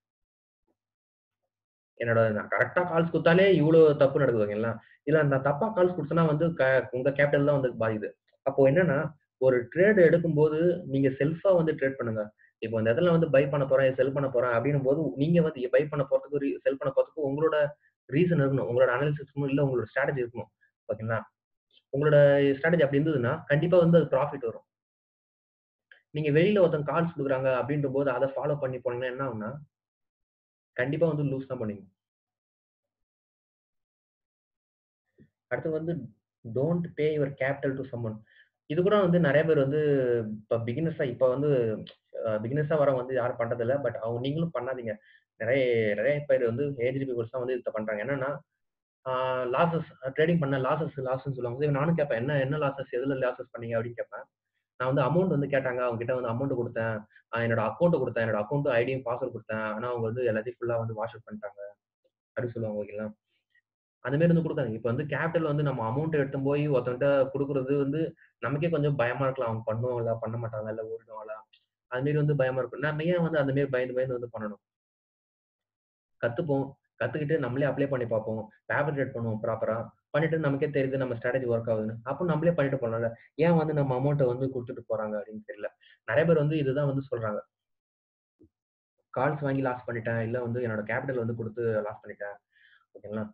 என்னோட நான் கரெக்ட்டா கால்ஸ் குடுத்தாலே இவ்ளோ தப்பு நடக்குது. ஓகேங்களா? இதுல நான் தப்பா கால்ஸ் குடுத்தேன்னா வந்து க உங்க கேப்பிட்டல் தான் வந்து பாதிக்குது. அப்போ என்னன்னா, ஒரு ட்ரேட் எடுக்கும்போது நீங்க செல்ஃபா வந்து ட்ரேட் பண்ணுங்க. இப்போ இந்த இடத்துல வந்து பை பண்ண போறேன், செல் பண்ண போறேன் அப்படின்னும்போது, நீங்க வந்து பை பண்ண போறதுக்கு, ரீ செல் பண்ண போறதுக்கு உங்களோட ரீசன் இருக்கணும். உங்களோட அனாலிசிஸ் இருக்கணும். இல்ல உங்களோட ஸ்ட்ராட்டஜி இருக்கணும். ஓகேங்களா? உங்களோட ஸ்ட்ராட்டஜி அப்படி இருந்ததுன்னா, கண்டிப்பா வந்து அது ப்ராஃபிட் வரும். நீங்க வெளியில ஒருத்தவங்க கால்ஸ் குடுக்குறாங்க அப்படின்றபோது அத ஃபாலோ பண்ணி போனீங்கன்னா என்ன ஆகும்னா, கண்டிப்பா வந்து லூஸ் தான் பண்ணுவீங்க. அடுத்து வந்து don't pay your capital to someone. இது கூட வந்து நெறைய பேர் வந்து இப்ப பிகினர்ஸா இப்ப வந்து அ பிகினர்ஸா வரவங்க வந்து யாரும் பண்றதில்ல. பட் அவங்க நீங்களும் பண்ணாதீங்க. நெறைய நெறைய பேர் வந்து ஏஜ்டு பீப்பிள்ஸ் தான் வந்து இத பண்றாங்க. என்னன்னா, ஆ லாஸஸ் ட்ரேடிங் பண்ண லாஸஸ் லாஸ்ன்னு சொல்லுவாங்க. சரி நானும் கேட்பேன். என்ன என்ன லாஸஸ்? எதுல லாஸஸ் பண்ணீங்க? அப்படின்னு கேட்பேன். நான் வந்து அமௌண்ட் வந்து கேட்டாங்க. அவங்க கிட்ட வந்து அமௌண்ட் குடுத்தேன். அ என்னோட அக்கவுண்ட் குடுத்தேன். என்னோட அக்கவுண்ட் ஐடியும், பாஸ்வேர்ட் குடுத்தேன். ஆனா அவங்க வந்து எல்லாத்தையும் ஃபுல்லா வந்து வாஷ் அவுட் பண்ணிட்டாங்க. அப்படின்னு சொல்லுவாங்க. ஓகேங்களா? அந்த மாரி வந்து குடுக்காதீங்க. இப்ப வந்து கேப்பிட்டல் வந்து நம்ம அமௌண்ட் எடுத்துன்னு போய் ஒருத்தவன்ட்ட குடுக்குறது வந்து நமக்கே கொஞ்சம் பயமா இருக்கலாம். அவங்க பண்ணுவாங்களா? பண்ண மாட்டாங்களா? இல்ல ஓடிடுவாங்களா? அது மாரி வந்து பயமா இருக்கும். நம்ம ஏன் வந்து அந்த மாரி பயந்து பயந்து வந்து பண்ணணும்? கத்துப்போம். கத்துக்கிட்டு நம்மளே அப்ளை பண்ணி பார்ப்போம். ஃபேப்ரிகேட் பண்ணுவோம் ப்ராப்பரா. பண்ணிட்டு நமக்கே தெரியுது நம்ம ஸ்ட்ராட்டஜி ஒர்க் ஆகுதுன்னு. அப்ப நம்மளே பண்ணிட்டு போலாம்ல. ஏன் வந்து நம்ம அமௌண்ட்ட வந்து குடுத்துட்டு போறாங்க அப்படின்னு தெரியல. நெறைய பேர் வந்து இதுதான் வந்து சொல்றாங்க. கால்ஸ் வாங்கி லாஸ் பண்ணிட்டேன். இல்ல வந்து என்னோட கேப்பிட்டல் வந்து குடுத்து லாஸ் பண்ணிட்டேன். ஓகேங்களா?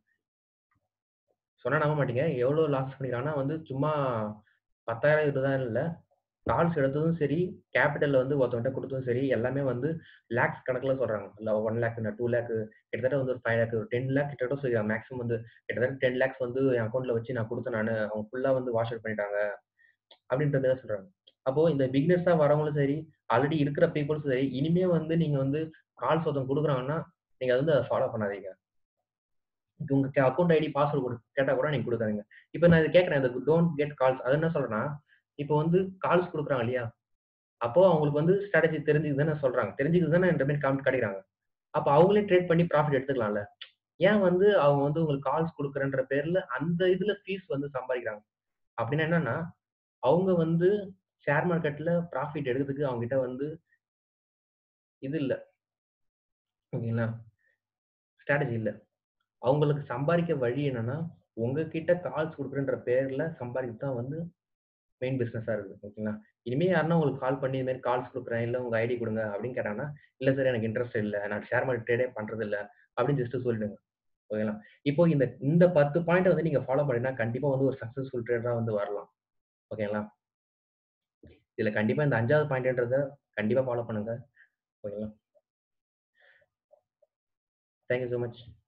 சொன்னா நம்ப மாட்டீங்க. எவ்வளோ லாஸ் பண்ணிருக்காங்கன்னா வந்து சும்மா 10,000 20,000 இல்ல. கால்ஸ் எடுத்ததும் சரி, கேப்பிட்டல் வந்து ஒருத்தவன்ட்ட குடுத்ததும் சரி, எல்லாமே வந்து லேக்ஸ் கணக்குல சொல்றாங்க. இல்ல 1,00,000 2,00,000 கிட்டத்தட்ட வந்து ஒரு 5,00,000 ஒரு 10,00,000 கிட்டத்தட்ட சொல்லிருக்காங்க. மேக்ஸிமம் வந்து கிட்டத்தட்ட 10,00,000 வந்து என் அக்கவுண்ட்ல வச்சு நான் குடுத்தேன் நானு. அவங்க ஃபுல்லா வந்து வாஷ் அவுட் பண்ணிட்டாங்க. அப்படின்ற மாரி தான் சொல்றாங்க. அப்போ இந்த பிகினர்ஸா வரவங்களும் சரி, ஆல்ரெடி இருக்கிற பீப்பிள்ஸும் சரி, இனிமே வந்து நீங்க வந்து கால்ஸ் ஒருத்தவங்க குடுக்குறாங்கன்னா, நீங்க அத வந்து அத ஃபாலோ பண்ணாதீங்க. உங்க க அக்கவுண்ட் ஐடி, பாஸ்வேர்ட் குடு கேட்டா கூட நீங்க குடுக்காதீங்க. இப்ப நான் இத கேட்கிறேன். இந்த டோன்ட் கெட் கால்ஸ் அது என்ன சொல்றேன்னா, இப்போ வந்து கால்ஸ் குடுக்குறாங்க இல்லையா? அப்போ அவங்களுக்கு வந்து ஸ்ட்ராட்டஜி தெரிஞ்சுக்குது தானே சொல்றாங்க. தெரிஞ்சுக்குது தானே இந்த மாரி காம் காட்டிக்கிறாங்க. அப்ப அவங்களே ட்ரேட் பண்ணி ப்ராஃபிட் எடுத்துக்கலாம்ல. ஏன் வந்து அவங்க வந்து உங்களுக்கு கால்ஸ் குடுக்குறேன்ற பேர்ல அந்த இதுல ஃபீஸ் வந்து சம்பாதிக்கிறாங்க. அப்படின்னா என்னன்னா, அவங்க வந்து ஷேர் மார்க்கெட்ல ப்ராஃபிட் எடுக்கிறதுக்கு அவங்க கிட்ட வந்து இது இல்ல. ஓகேங்களா? ஸ்ட்ராட்டஜி இல்ல. அவங்களுக்கு சம்பாரிக்க வழி என்னன்னா, உங்ககிட்ட கால்ஸ் குடுக்குறேன்ற பேர்ல சம்பாதிக்கிறது தான் வந்து மெயின் பிசினஸா இருக்குது. ஓகேங்களா? இனிமே யாருன்னா உங்களுக்கு கால் பண்ணி இந்த மாரி கால்ஸ் குடுக்குறேன், இல்ல உங்க ஐடி குடுங்க அப்படின்னு கேட்டாங்கன்னா, இல்ல சார் எனக்கு இன்ட்ரெஸ்ட் இல்ல. நான் ஷேர் மார்க்கெட் ட்ரேடே பண்றதில்ல. அப்படின்னு ஜஸ்ட் சொல்லிடுங்க. ஓகேங்களா? இப்போ இந்த இந்த 10 பாயிண்ட்ட வந்து நீங்க ஃபாலோ பண்ணீங்கன்னா, கண்டிப்பா வந்து ஒரு சக்சஸ்ஃபுல் ட்ரேடரா வந்து வரலாம். ஓகேங்களா? இதுல கண்டிப்பா இந்த 5வது பாயிண்ட்ன்றத கண்டிப்பா ஃபாலோ பண்ணுங்க. ஓகேங்களா? Thank you so much.